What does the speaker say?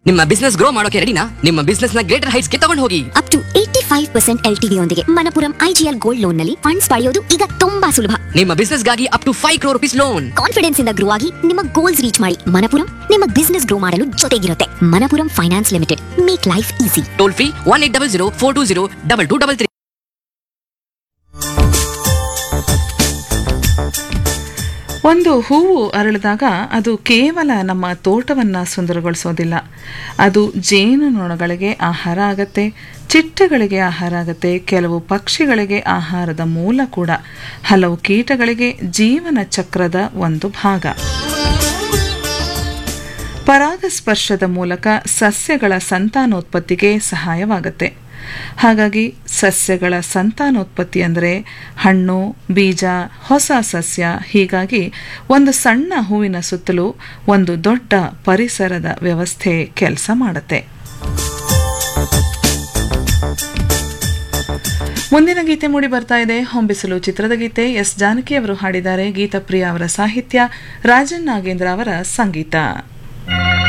ನಿಮ್ಮ business grow ಮಾಡೋಕೆ ರೆಡಿನಾ ನಿಮ್ಮ ಬಿಸ್ನೆಸ್ ನ ಗ್ರೇಟರ್ ಹೈಟ್ಸ್ ಗೆ ತಗೊಂಡು ಹೋಗಿ up to eighty five percent L T ಯೊಂದಿಗೆ ಮನಪುರಂ ಐಜಿಎಲ್ ಗೋಲ್ಡ್ ಲೋನ್ ನಲ್ಲಿ ಫಂಡ್ಸ್ ಪಡೆಯೋದು ಈಗ ತುಂಬಾ ಸುಲಭ ನಿಮ್ಮ ಬಿಸ್ನೆಸ್ ಗಾಗಿ up to five crore rupees loan confidence ಇಂದ ಗ್ರೋ ಆಗಿ ನಿಮ್ಮ ಗೋಲ್ಸ್ ರೀಚ್ ಮಾಡಿ ಮನಪುರಂ ನಿಮ್ಮ ಬಿಸ್ನೆಸ್ ಗ್ರೋ ಮಾಡಲು ಜೊತೆಗಿರುತ್ತೆ Manappuram finance limited make life easy toll free one eight double zero four two zero double two double three ಒಂದು ಹೂವು ಅರಳಿದಾಗ ಅದು ಕೇವಲ ನಮ್ಮ ತೋಟವನ್ನು ಸುಂದರಗೊಳಿಸೋದಿಲ್ಲ ಅದು ಜೇನುನೊಣಗಳಿಗೆ ಆಹಾರ ಆಗತ್ತೆ ಚಿಟ್ಟೆಗಳಿಗೆ ಆಹಾರ ಆಗತ್ತೆ ಕೆಲವು ಪಕ್ಷಿಗಳಿಗೆ ಆಹಾರದ ಮೂಲ ಕೂಡ ಹಲವು ಕೀಟಗಳಿಗೆ ಜೀವನ ಚಕ್ರದ ಒಂದು ಭಾಗ ಪರಾಗಸ್ಪರ್ಶದ ಮೂಲಕ ಸಸ್ಯಗಳ ಸಂತಾನೋತ್ಪತ್ತಿಗೆ ಸಹಾಯವಾಗುತ್ತೆ ಹಾಗಾಗಿ ಸಸ್ಯಗಳ ಸಂತಾನೋತ್ಪತ್ತಿ ಅಂದರೆ ಹಣ್ಣು ಬೀಜ ಹೊಸ ಸಸ್ಯ ಹೀಗಾಗಿ ಒಂದು ಸಣ್ಣ ಹೂವಿನ ಸುತ್ತಲೂ ಒಂದು ದೊಡ್ಡ ಪರಿಸರದ ವ್ಯವಸ್ಥೆ ಕೆಲಸ ಮಾಡುತ್ತೆ ಮುಂದಿನ ಗೀತೆ ಮೂಡಿ ಬರ್ತಾ ಇದೆ ಹೊಂಬಿಸಲು ಚಿತ್ರದ ಗೀತೆ ಎಸ್ ಜಾನಕಿ ಅವರು ಹಾಡಿದ್ದಾರೆ ಗೀತಪ್ರಿಯ ಅವರ ಸಾಹಿತ್ಯ ರಾಜನ್ ನಾಗೇಂದ್ರ ಅವರ ಸಂಗೀತ